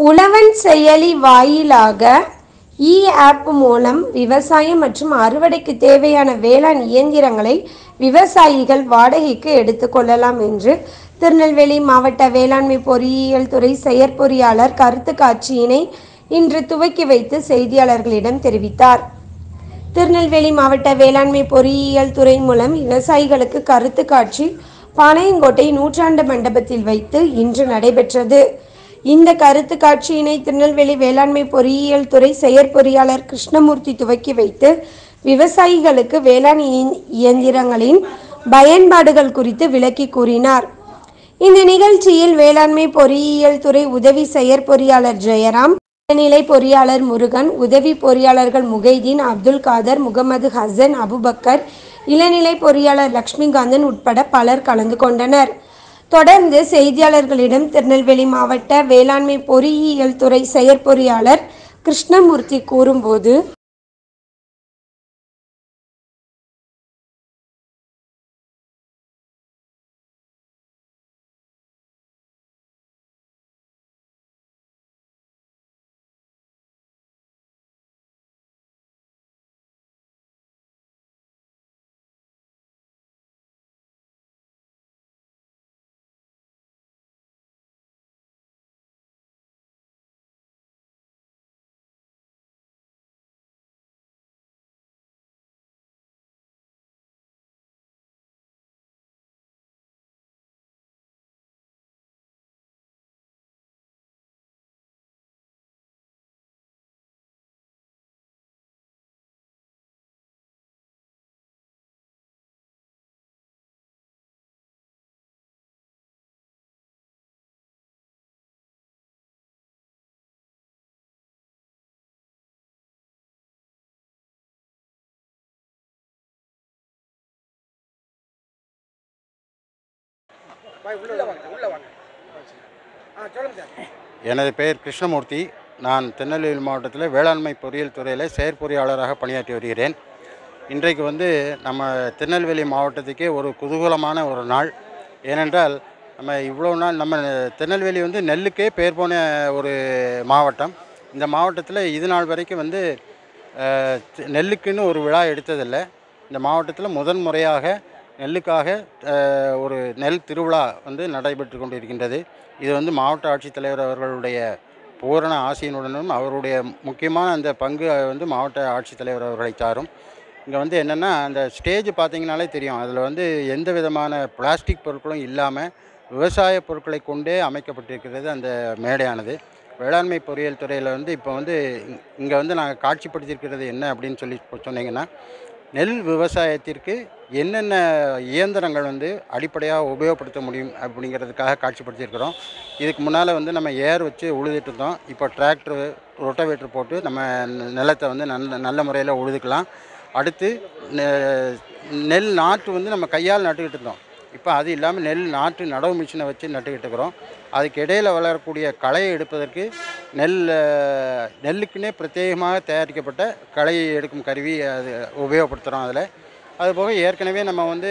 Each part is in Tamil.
உழவன் செயலி வாயிலாக இ ஆப் மூலம் விவசாயம் மற்றும் அறுவடைக்கு தேவையான வேளாண் இயந்திரங்களை விவசாயிகள் வாடகைக்கு எடுத்துக்கொள்ளலாம் என்று திருநெல்வேலி மாவட்ட வேளாண்மை பொறியியல் துறை செயற்பொறியாளர் கருத்து காட்சியினை இன்று துவக்கி வைத்து செய்தியாளர்களிடம் தெரிவித்தார் திருநெல்வேலி மாவட்ட வேளாண்மை பொறியியல் துறை மூலம் விவசாயிகளுக்கு கருத்து காட்சி பாளையங்கோட்டை நூற்றாண்டு மண்டபத்தில் வைத்து இன்று நடைபெற்றது இந்த கருத்து காட்சியினை திருநெல்வேலி வேளாண்மை பொறியியல் துறை செயற்பொறியாளர் கிருஷ்ணமூர்த்தி துவக்கி வைத்து விவசாயிகளுக்கு வேளாண் இய- இயந்திரங்களின் பயன்பாடுகள் குறித்து விளக்கி கூறினார் இந்த நிகழ்ச்சியில் வேளாண்மை பொறியியல் துறை உதவி செயற்பொறியாளர் ஜெயராம் இளநிலை பொறியாளர் முருகன் உதவி பொறியாளர்கள் முகைதீன் அப்துல் காதர் முகமது ஹசன் அபுபக்கர் இளநிலை பொறியாளர் லட்சுமிகாந்தன் உட்பட பலர் கலந்து கொண்டனர் தொடர்ந்து செய்தியாளர்களிடம் திருநெல்வேலி மாவட்ட வேளாண்மை பொறியியல் துறை செயற்பொறியாளர் கிருஷ்ணமூர்த்தி கூறும்போது உள்ள வாங்க உள்ள வாங்க ஆ சொல்லுங்க சார் எனது பெயர் கிருஷ்ணமூர்த்தி நான் திருநெல்வேலி மாவட்டத்தில் வேளாண்மை பொறியியல் துறையில் செயற்பொறியாளராக பணியாற்றி வருகிறேன் இன்றைக்கு வந்து நம்ம திருநெல்வேலி மாவட்டத்துக்கே ஒரு குதூகலமான ஒரு நாள் ஏனென்றால் நம்ம இவ்வளோ நாள் நம்ம திருநெல்வேலி வந்து நெல்லுக்கே பேர் போன ஒரு மாவட்டம் இந்த மாவட்டத்தில் இது நாள் வரைக்கும் வந்து அஹ், தி- நெல்லுக்குன்னு ஒரு விழா எடுத்ததில்லை இந்த மாவட்டத்தில் முதன் முறையாக நெல்லுக்காக அஹ், ஒரு நெல் திருவிழா வந்து நடைபெற்று கொண்டிருக்கின்றது இது வந்து மாவட்ட ஆட்சித்தலைவர் அவர்களுடைய பூரண ஆசையினுடனும் அவருடைய முக்கியமான அந்த பங்கு வந்து மாவட்ட ஆட்சித்தலைவர் அவர்களை சாரும் இங்கே வந்து என்னென்னா அந்த ஸ்டேஜ் பார்த்தீங்கனாலே தெரியும் அதில் வந்து எந்த விதமான பிளாஸ்டிக் பொருட்களும் இல்லாமல் விவசாய பொருட்களை கொண்டே அமைக்கப்பட்டிருக்கிறது அந்த மேடையானது வேளாண்மை பொறியியல் துறையில் வந்து இப்போ வந்து இங்கே வந்து நாங்கள் காட்சிப்படுத்தியிருக்கிறது என்ன அப்படின்னு சொல்லி இப்போ சொன்னீங்கன்னா நெல் விவசாயத்திற்கு என்னென்ன இயந்திரங்கள் வந்து அடிப்படையாக உபயோகப்படுத்த முடியும் அப்படிங்கிறதுக்காக காட்சிப்படுத்தியிருக்கிறோம் இதுக்கு முன்னால் வந்து நம்ம ஏர் வச்சு உழுதுட்டு இருந்தோம் இப்போ டிராக்டர் ரொட்டவேட்டர் போட்டு நம்ம ந- நிலத்தை வந்து நல்ல நல்ல முறையில் உழுதுக்கலாம் அடுத்து நெ- நெல் நாற்று வந்து நம்ம கையால் நட்டுக்கிட்டு இருந்தோம் இப்போ அது இல்லாமல் நெல் நாற்று நடவு மிஷினை வச்சு நட்டுக்கிட்டு இருக்கிறோம் அதுக்கு இடையில் வளரக்கூடிய களையை எடுப்பதற்கு நெல் அஹ், நெல்லுக்குன்னே பிரத்யேகமாக தயாரிக்கப்பட்ட களையை எடுக்கும் கருவி அது உபயோகப்படுத்துகிறோம் அதில் அதுபோக ஏற்கனவே நம்ம வந்து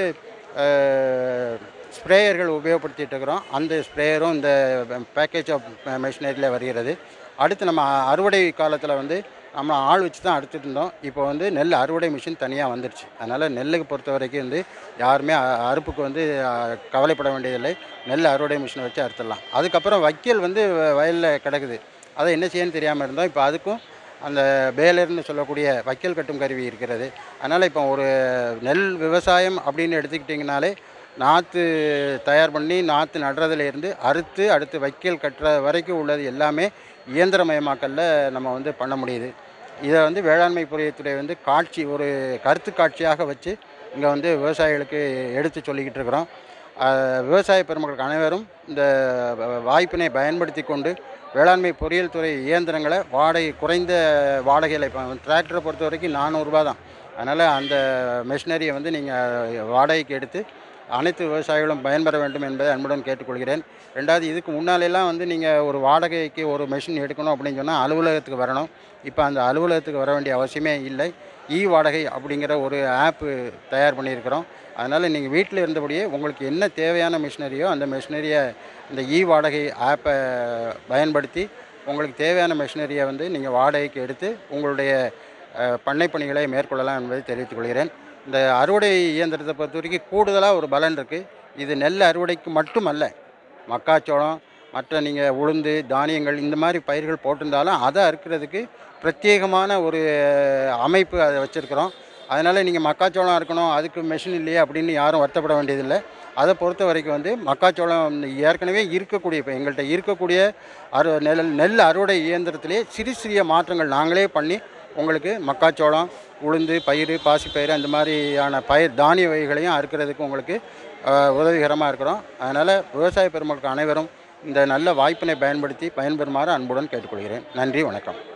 ஸ்ப்ரேயர்கள் உபயோகப்படுத்திட்டு இருக்கிறோம் அந்த ஸ்ப்ரேயரும் இந்த பேக்கேஜ் ஆஃப் மெஷினரியில் வருகிறது அடுத்து நம்ம அறுவடை காலத்தில் வந்து நம்ம ஆள் வச்சு தான் அறுத்துட்டு இருந்தோம் இப்போ வந்து நெல் அறுவடை மிஷின் தனியாக வந்துருச்சு அதனால் நெல்லுக்கு பொறுத்த வரைக்கும் வந்து யாருமே அ- அறுப்புக்கு வந்து அ, கவலைப்பட வேண்டியதில்லை நெல் அறுவடை மிஷினை வச்சு அறுத்துடலாம் அதுக்கப்புறம் வைக்கல் வந்து வயலில் கிடக்குது அதை என்ன செய்யணும்னு தெரியாமல் இருந்தோம் இப்போ அதுக்கும் அந்த பேலர்னு சொல்லக்கூடிய வைக்கல் கட்டும் கருவி இருக்கிறது அதனால் இப்போ ஒரு நெல் விவசாயம் அப்படின்னு எடுத்துக்கிட்டிங்கனாலே நாற்று தயார் பண்ணி நாற்று நடுறதுல இருந்து அறுத்து அடுத்து வைக்கல் கட்டுற வரைக்கும் உள்ளது எல்லாமே இயந்திரமயமாக்கல்ல நம்ம வந்து பண்ண முடியுது இதை வந்து வேளாண்மை பொறியியத்துறை வந்து காட்சி ஒரு கருத்து காட்சியாக வச்சு இங்கே வந்து விவசாயிகளுக்கு எடுத்து சொல்லிக்கிட்டு இருக்கிறோம் அஹ், விவசாய பெருமக்கள் அனைவரும் இந்த வ- வாய்ப்பினை பயன்படுத்தி கொண்டு வேளாண்மை பொறியியல் துறை இயந்திரங்களை வாடகை குறைந்த வாடகையில் இப்போ டிராக்டரை பொறுத்த வரைக்கும் நானூறுரூபா தான் அதனால் அந்த மெஷினரியை வந்து நீங்கள் வாடகைக்கு எடுத்து அனைத்து விவசாயிகளும் பயன்பெற வேண்டும் என்பதை அன்புடன் கேட்டுக்கொள்கிறேன் ரெண்டாவது இதுக்கு முன்னாலெல்லாம் வந்து நீங்கள் ஒரு வாடகைக்கு ஒரு மெஷின் எடுக்கணும் அப்படின்னு சொன்னால் அலுவலகத்துக்கு வரணும் இப்போ அந்த அலுவலகத்துக்கு வர வேண்டிய அவசியமே இல்லை இ வாடகை அப்படிங்கிற ஒரு ஆப்பு தயார் பண்ணியிருக்கிறோம் அதனால் நீங்கள் வீட்டில் இருந்தபடியே உங்களுக்கு என்ன தேவையான மிஷினரியோ அந்த மிஷினரியை இந்த இ வாடகை ஆப்பை பயன்படுத்தி உங்களுக்கு தேவையான மெஷினரியை வந்து நீங்கள் வாடகைக்கு எடுத்து உங்களுடைய அஹ், பண்ணை பணிகளை மேற்கொள்ளலாம் என்பதை தெரிவித்துக் கொள்கிறேன் இந்த அறுவடை இயந்திரத்தை பொறுத்த வரைக்கும் கூடுதலாக ஒரு பலன் இருக்குது இது நெல் அறுவடைக்கு மட்டுமல்ல மக்காச்சோளம் மற்ற நீங்கள் உளுந்து தானியங்கள் இந்த மாதிரி பயிர்கள் போட்டிருந்தாலும் அதை அறுக்கிறதுக்கு பிரத்யேகமான ஒரு அமைப்பு அதை வச்சுருக்கிறோம் அதனால் நீங்கள் மக்காச்சோளம் இருக்கணும் அதுக்கு மெஷின் இல்லையே அப்படின்னு யாரும் வருத்தப்பட வேண்டியதில்லை அதை பொறுத்த வரைக்கும் வந்து மக்காச்சோளம் ஏற்கனவே இருக்கக்கூடிய இப்போ எங்கள்கிட்ட இருக்கக்கூடிய அறு நெல் நெல் அறுவடை இயந்திரத்திலே சிறு சிறிய மாற்றங்கள் நாங்களே பண்ணி உங்களுக்கு மக்காச்சோளம் உளுந்து பயிர் பாசிப்பயிறு அந்த மாதிரியான பயிர் தானிய வகைகளையும் அறுக்கிறதுக்கு உங்களுக்கு அஹ், உதவிகரமாக இருக்கிறோம் அதனால் விவசாய பெருமக்கள் அனைவரும் இந்த நல்ல வாய்ப்பினை பயன்படுத்தி பயன்பெறுமாறு அன்புடன் கேட்டுக்கொள்கிறேன் நன்றி வணக்கம்